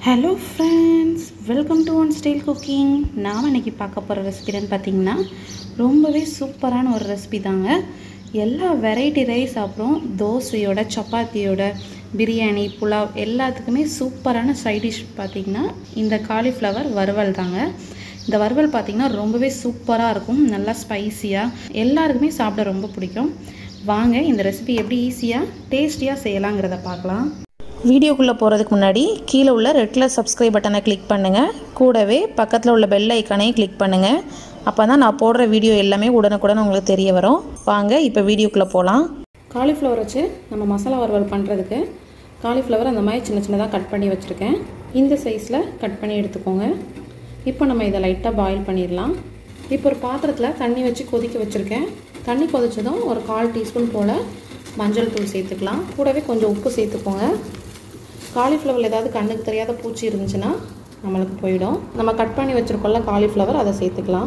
hello friends welcome to one style cooking நாம் இன்னைக்கு பார்க்க போகிற ரெசிபின்னு பார்த்தீங்கன்னா ரொம்பவே சூப்பரான ஒரு ரெசிபி தாங்க எல்லா வெரைட்டி ரைஸ் அப்புறம் தோசையோட சப்பாத்தியோட பிரியாணி புலாவ் எல்லாத்துக்குமே சூப்பரான சைட் டிஷ் பார்த்திங்கன்னா இந்த காலிஃப்ளவர் வறுவல் தாங்க இந்த வறுவல் பார்த்திங்கன்னா ரொம்பவே சூப்பராக இருக்கும் நல்லா ஸ்பைசியாக எல்லாருக்குமே சாப்பிட ரொம்ப பிடிக்கும் வாங்க இந்த ரெசிபி எப்படி ஈஸியாக டேஸ்டியாக செய்யலாங்கிறத பார்க்கலாம் வீடியோக்குள்ளே போகிறதுக்கு முன்னாடி கீழே உள்ள ரெட் கலர் சப்ஸ்கிரைப் பட்டனை கிளிக் பண்ணுங்கள் கூடவே பக்கத்தில் உள்ள பெல் ஐக்கானையும் கிளிக் பண்ணுங்கள் அப்போ தான் நான் போடுற வீடியோ எல்லாமே உடனுக்குடன் உங்களுக்கு தெரிய வரும் வாங்க இப்போ வீடியோக்குள்ளே போகலாம் காலிஃப்ளவர் வச்சு நம்ம மசாலா வறுவல் பண்ணுறதுக்கு காலிஃப்ளவர் அந்த மாதிரி சின்ன சின்னதாக கட் பண்ணி வச்சுருக்கேன் இந்த சைஸில் கட் பண்ணி எடுத்துக்கோங்க இப்போ நம்ம இதை லைட்டாக பாயில் பண்ணிடலாம் இப்போ ஒரு பாத்திரத்தில் தண்ணி வச்சு கொதிக்க வச்சுருக்கேன் தண்ணி கொதிச்சதும் ஒரு கால் டீஸ்பூன் போல் மஞ்சள் தூள் சேர்த்துக்கலாம் கூடவே கொஞ்சம் உப்பு சேர்த்துக்கோங்க காலிஃப்ளவரில் ஏதாவது கண்ணுக்கு தெரியாத பூச்சி இருந்துச்சுன்னா நம்மளுக்கு போயிடும் நம்ம கட் பண்ணி வச்சுருக்கோம்ல காலிஃப்ளவர் அதை சேர்த்துக்கலாம்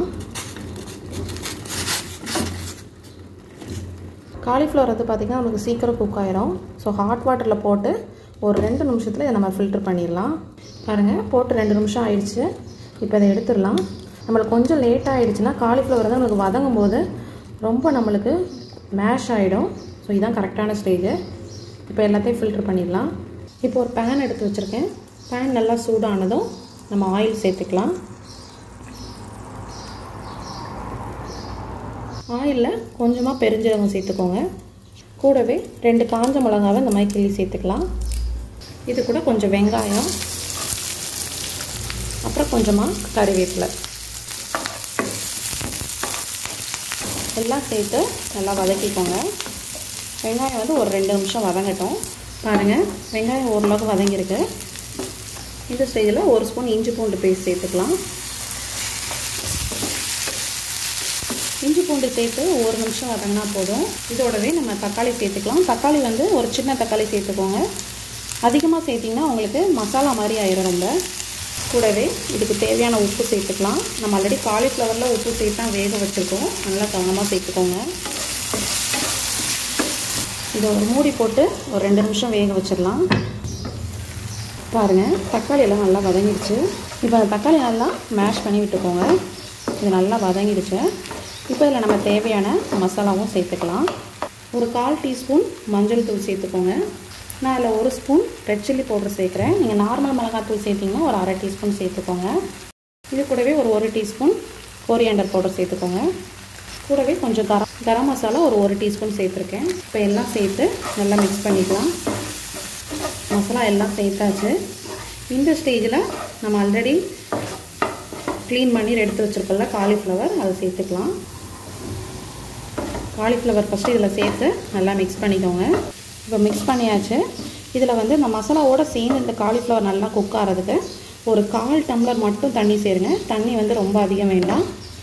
காலிஃப்ளவர் வந்து பார்த்திங்கன்னா நமக்கு சீக்கிரம் குக் ஆயிரும் ஸோ ஹாட் வாட்டரில் போட்டு ஒரு ரெண்டு நிமிஷத்தில் இதை நம்ம ஃபில்டர் பண்ணிடலாம் பாருங்கள் போட்டு ரெண்டு நிமிஷம் ஆயிடுச்சு இப்போ இதை எடுத்துடலாம் நம்மளுக்கு கொஞ்சம் லேட் ஆகிடுச்சுன்னா காலிஃப்ளவர் தான் நமக்கு வதங்கும் போது ரொம்ப நம்மளுக்கு மேஷ் ஆகிடும் ஸோ இதுதான் கரெக்டான ஸ்டேஜு இப்போ எல்லாத்தையும் ஃபில்டர் பண்ணிடலாம் இப்போ ஒரு பேன் எடுத்து வச்சுருக்கேன் பேன் நல்லா சூடானதும் நம்ம ஆயில் சேர்த்துக்கலாம் ஆயிலில் கொஞ்சமாக பெருஞ்சீரகம் சேர்த்துக்கோங்க கூடவே ரெண்டு காஞ்ச மிளகாவை இந்த மாதிரி கிள்ளி சேர்த்துக்கலாம் இது கூட கொஞ்சம் வெங்காயம் அப்புறம் கொஞ்சமாக கறிவேப்பிலை எல்லாம் சேர்த்து நல்லா வதக்கிக்கோங்க வெங்காயம் வந்து ஒரு ரெண்டு நிமிஷம் வதங்கட்டும் பாருங்கள் வெங்காயம் ஓரளவுக்கு வதங்கியிருக்கு இந்த ஸ்டேஜில் ஒரு ஸ்பூன் இஞ்சி பூண்டு பேஸ்ட் சேர்த்துக்கலாம் இஞ்சி பூண்டு சேர்த்து ஒரு நிமிஷம் வதங்கினா போதும் இதோடவே நம்ம தக்காளி சேர்த்துக்கலாம் தக்காளி வந்து ஒரு சின்ன தக்காளி சேர்த்துக்கோங்க அதிகமாக சேர்த்திங்கன்னா உங்களுக்கு மசாலா மாதிரி ஆயிரும் ரொம்ப கூடவே இதுக்கு தேவையான உப்பு சேர்த்துக்கலாம் நம்ம ஆல்ரெடி காலிஃப்ளவரில் உப்பு சேர்த்து தான் வேக வச்சுருக்கோம் நல்லா கவனமாக சேர்த்துக்கோங்க இதை ஒரு மூடி போட்டு ஒரு ரெண்டு நிமிஷம் வேக வச்சிடலாம் பாருங்கள் தக்காளி எல்லாம் நல்லா வதங்கிடுச்சு இப்போ அந்த தக்காளி நல்லா மேஷ் பண்ணி விட்டுக்கோங்க இது நல்லா வதங்கிடுச்சு இப்போ இதில் நம்ம தேவையான மசாலாவும் சேர்த்துக்கலாம் ஒரு கால் டீஸ்பூன் மஞ்சள் தூள் சேர்த்துக்கோங்க நான் அதில் ஒரு ஸ்பூன் ரெட் சில்லி பவுடர் சேர்க்குறேன் நீங்கள் நார்மல் மிளகாத்தூள் சேர்த்திங்கன்னா ஒரு அரை டீஸ்பூன் சேர்த்துக்கோங்க இது கூடவே ஒரு ஒரு டீஸ்பூன் கோரியாண்டர் பவுடர் சேர்த்துக்கோங்க கூடவே கொஞ்சம் கரம் கரம் மசாலா ஒரு ஒரு டீஸ்பூன் சேர்த்துருக்கேன் இப்போ எல்லாம் சேர்த்து நல்லா மிக்ஸ் பண்ணிக்கலாம் மசாலா எல்லாம் சேர்த்தாச்சு இந்த ஸ்டேஜில் நம்ம ஆல்ரெடி க்ளீன் பண்ணி எடுத்து வச்சுருக்கோம்ல காலிஃப்ளவர் அதை சேர்த்துக்கலாம் காலிஃப்ளவர் ஃபஸ்ட்டு இதில் சேர்த்து நல்லா மிக்ஸ் பண்ணிக்கோங்க இப்போ மிக்ஸ் பண்ணியாச்சு இதில் வந்து இந்த மசாலாவோடு சேர்ந்து இந்த காலிஃப்ளவர் நல்லா குக் ஆகிறதுக்கு ஒரு கால் டம்ளர் மட்டும் தண்ணி சேருங்க தண்ணி வந்து ரொம்ப அதிகம் வேண்டாம்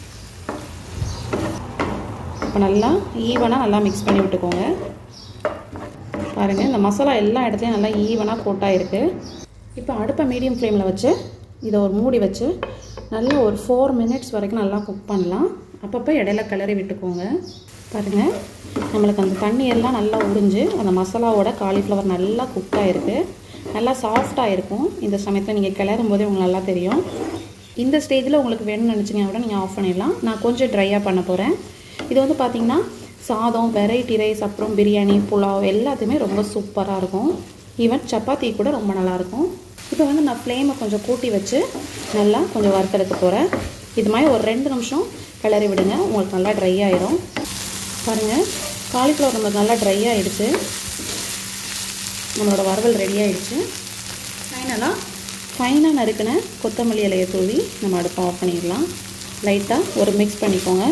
இப்போ நல்லா ஈவனாக நல்லா மிக்ஸ் பண்ணி விட்டுக்கோங்க பாருங்கள் இந்த மசாலா எல்லா இடத்துலையும் நல்லா ஈவனாக கோட்டாயிருக்கு இப்போ அடுப்பை மீடியம் ஃப்ளேமில் வச்சு இதை ஒரு மூடி வச்சு நல்லா ஒரு ஃபோர் மினிட்ஸ் வரைக்கும் நல்லா குக் பண்ணலாம் அப்பப்போ இடையில கிளறி விட்டுக்கோங்க பாருங்கள் நம்மளுக்கு அந்த தண்ணி எல்லாம் நல்லா உறிஞ்சு அந்த மசாலாவோட காலிஃப்ளவர் நல்லா குக் ஆகிருக்கு நல்லா சாஃப்டாக இருக்கும் இந்த சமயத்தில் நீங்கள் கிளறும் போதே உங்களுக்கு நல்லா தெரியும் இந்த ஸ்டேஜில் உங்களுக்கு வேணும்னு நினச்சிங்கன்னா கூட நீங்கள் ஆஃப் பண்ணிடலாம் நான் கொஞ்சம் ட்ரையாக பண்ண போகிறேன் இது வந்து பார்த்திங்கன்னா சாதம் வெரைட்டி ரைஸ் அப்புறம் பிரியாணி புலாவ் எல்லாத்தையுமே ரொம்ப சூப்பராக இருக்கும் ஈவன் சப்பாத்தி கூட ரொம்ப நல்லாயிருக்கும் இப்போ வந்து நான் ஃப்ளேமை கொஞ்சம் கூட்டி வச்சு நல்லா கொஞ்சம் வறுத்தெடுக்க போகிறேன் இது மாதிரி ஒரு ரெண்டு நிமிஷம் கிளறி விடுங்க உங்களுக்கு நல்லா ட்ரை ஆயிரும் பாருங்கள் காலிஃப்ளவர் நம்மளுக்கு நல்லா ட்ரை ஆகிடுச்சு நம்மளோட வறுவல் ரெடி ஆகிடுச்சு ஃபைனலாக ஃபைனாக நறுக்கின கொத்தமல்லி இலையை தூவி நம்ம அடுப்பை ஆஃப் பண்ணிடலாம் லைட்டாக ஒரு மிக்ஸ் பண்ணிக்கோங்க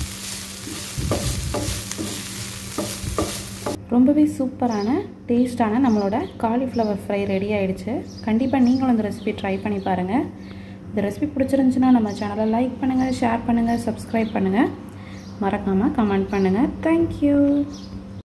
ரொம்பவே சூப்பரான டேஸ்டான நம்மளோட காலிஃப்ளவர் ஃப்ரை ரெடி ஆகிடுச்சு கண்டிப்பாக நீங்களும் இந்த ரெசிபி ட்ரை பண்ணி பாருங்கள் இந்த ரெசிபி பிடிச்சிருந்துச்சுன்னா நம்ம சேனலை லைக் பண்ணுங்கள் ஷேர் பண்ணுங்கள் சப்ஸ்கிரைப் பண்ணுங்கள் மறக்காமல் கமெண்ட் பண்ணுங்கள் தேங்க்யூ